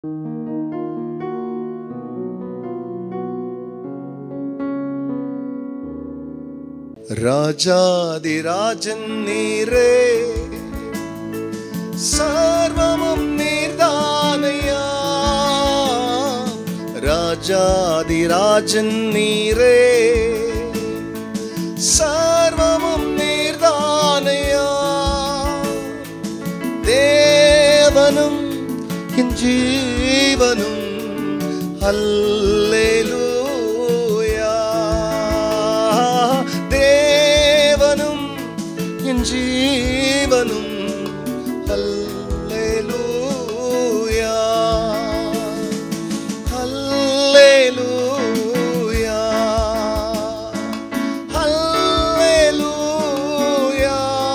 ராஜாதிராஜன் நீரே சர்வமும் நீர்தானையா ராஜாதிராஜன் நீரே சர்வமும் நீர்தானையா தேவனும் என் ஜீவனும் அல்லேலூயா தேவனும் என் ஜீவனும் அல்லேலூயா அல்லேலூயா அல்லேலூயா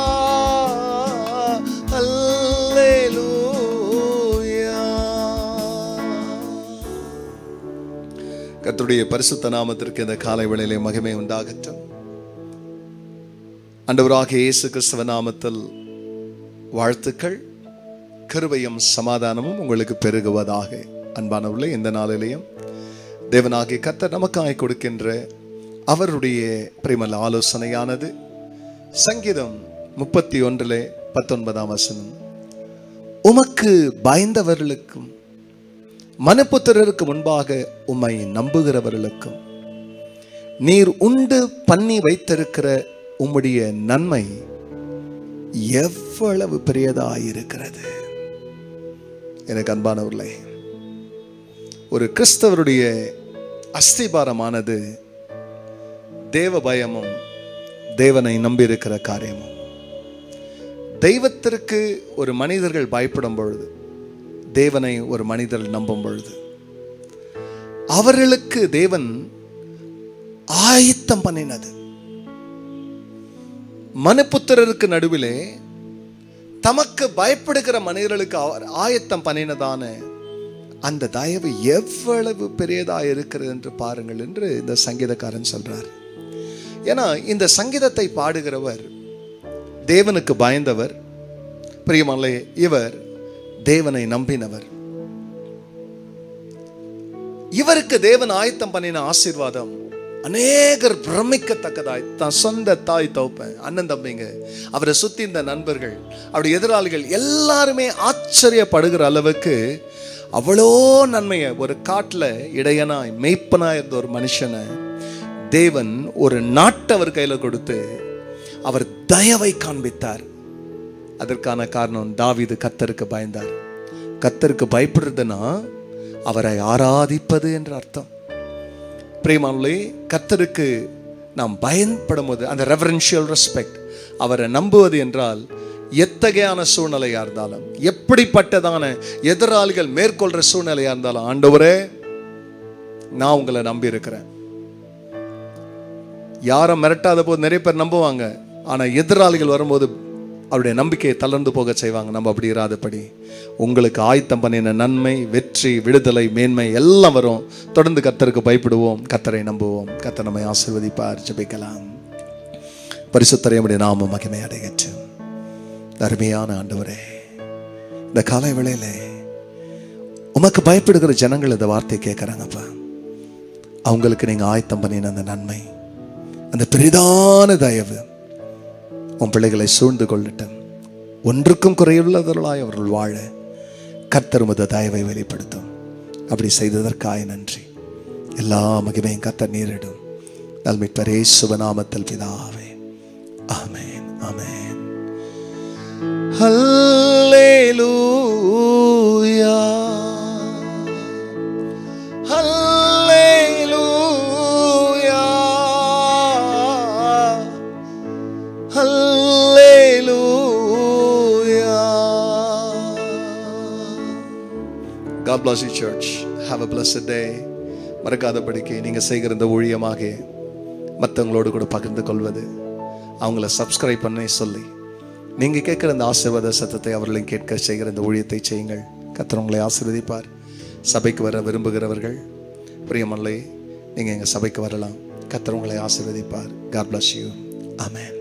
அல்லேலூயா கர்த்தருடைய பரிசுத்த நாமத்திற்கு இந்த காலை வேளையிலே மகிமை உண்டாகட்டும் ஆண்டவராக இயேசு கிறிஸ்தவ நாமத்தில் வாழ்த்துக்கள் கருவையும் சமாதானமும் உங்களுக்கு பெருகுவதாக அன்பானவர்களே இந்த நாளிலேயும் தேவனாகிய கர்த்தர் நமக்காய் கொடுக்கின்ற அவருடைய பிரிமல் ஆலோசனையானது சங்கீதம் முப்பத்தி ஒன்றிலே பத்தொன்பதாம் வசனம் உமக்கு பயந்தவர்களுக்கும் மனுப்புத்திரருக்கு முன்பாக உம்மை நம்புகிறவர்களுக்கும் நீர் உண்டு பண்ணி வைத்திருக்கிற உம்முடைய நன்மை எவ்வளவு பெரியதாயிருக்கிறது எனக்கு அன்பானவர்களே ஒரு கிறிஸ்தவருடைய அஸ்திபாரமானது தேவ பயமும் தேவனை நம்பியிருக்கிற காரியமும் தெய்வத்திற்கு ஒரு மனிதர்கள் பயப்படும் பொழுது தேவனை ஒரு மனிதர் நம்பும் பொழுது அவர்களுக்கு தேவன் ஆயத்தம் பண்ணினது மனுப்புத்திரருக்கு நடுவிலே தமக்கு பயப்படுகிற மனிதர்களுக்கு அவர் ஆயத்தம் பண்ணினதான அந்த தயவு எவ்வளவு பெரியதா இருக்கிறது என்று பாருங்கள் என்று இந்த சங்கீதக்காரன் சொல்றார் ஏன்னா இந்த சங்கீதத்தை பாடுகிறவர் தேவனுக்கு பயந்தவர் பிரியமல்லே இவர் தேவனை நம்பினவர் இவருக்கு தேவன் ஆயத்தம் பண்ணின ஆசீர்வாதம் அநேகர் பிரமிக்கத்தக்கதாய் தான் சொந்த தாய் தோப்பன் அண்ணன் தம்பிங்க அவரை சுத்தி இந்த நண்பர்கள் அவருடைய எதிராளிகள் எல்லாருமே ஆச்சரியப்படுகிற அளவுக்கு அவ்வளோ நன்மையை ஒரு காட்டில் இடையனாய் மெய்ப்பனாய் இருந்த ஒரு மனுஷனை தேவன் ஒரு நாட்டை அவர் கையில் கொடுத்து அவர் தயவை காண்பித்தார் அதற்கான காரணம் தாவீது கத்தருக்கு பயந்தார் கத்தருக்கு பயப்படுறதுன்னா அவரை ஆராதிப்பது என்ற அர்த்தம் பிரேமானுலே கத்தருக்கு நாம் பயன்படும் போது அந்த ரெவரன்ஷியல் ரெஸ்பெக்ட் அவரை நம்புவது என்றால் எத்தகையான சூழ்நிலையா இருந்தாலும் எப்படிப்பட்டதான எதிராளிகள் மேற்கொள்ற சூழ்நிலையா இருந்தாலும் ஆண்டவரே நான் உங்களை நம்பி இருக்கிறேன் யாரை மிரட்டாத போது நிறைய பேர் நம்புவாங்க ஆனா எதிராளிகள் வரும்போது அவருடைய நம்பிக்கையை தளர்ந்து போக செய்வாங்க நம்ம அப்படி இராதபடி உங்களுக்கு ஆயத்தம் பண்ணின நன்மை வெற்றி விடுதலை மேன்மை எல்லாம் வரும் தொடர்ந்து கத்தருக்கு பயப்படுவோம் கத்தரை நம்புவோம் கத்தர் நம்மை ஆசிர்வதிப்பார் ஜெபிக்கலாம் பரிசுத்தரை நம்முடைய நாம மகிமை அடையற்று அருமையான ஆண்டவரே இந்த காலை வேளையில உமக்கு பயப்படுகிற ஜனங்கள் இந்த வார்த்தையை கேட்குறாங்கப்பா அவங்களுக்கு நீங்க ஆயத்தம் பண்ணின அந்த நன்மை அந்த பெரிதான தயவு உன் பிள்ளைகளை சூழ்ந்து கொள்ளட்டும் ஒன்றுக்கும் குறையுள்ளவர்களாய் அவர்கள் வாழ கர்த்தர் உமது தயவை வெளிப்படுத்தும் அப்படி செய்ததற்காக நன்றி எல்லா மகிமையும் கர்த்தர் நீரிடும் நல்மிப்பரே சுபநாமத்தில் பிதாவே ஆமென் ஆமென் ஹல்லேலூயா ஹல்லேலூயா Hallelujah. God bless you, church. Have a blessed day. மறக்காதபடிக்கு நீங்கள் செய்கிற இந்த ஊழியமாக மற்றவங்களோடு கூட பகிர்ந்து கொள்வது அவங்கள சப்ஸ்கிரைப் பண்ணி சொல்லி நீங்கள் கேட்குற இந்த ஆசீர்வாத சத்தத்தை அவர்களையும் கேட்க செய்கிற இந்த ஊழியத்தை செய்யுங்கள் கர்த்தர் உங்களை ஆசீர்வதிப்பார் சபைக்கு வர விரும்புகிறவர்கள் பிரியமல்லே நீங்கள் எங்கள் சபைக்கு வரலாம் கர்த்தர் உங்களை ஆசீர்வதிப்பார் காட் bless you. Amen.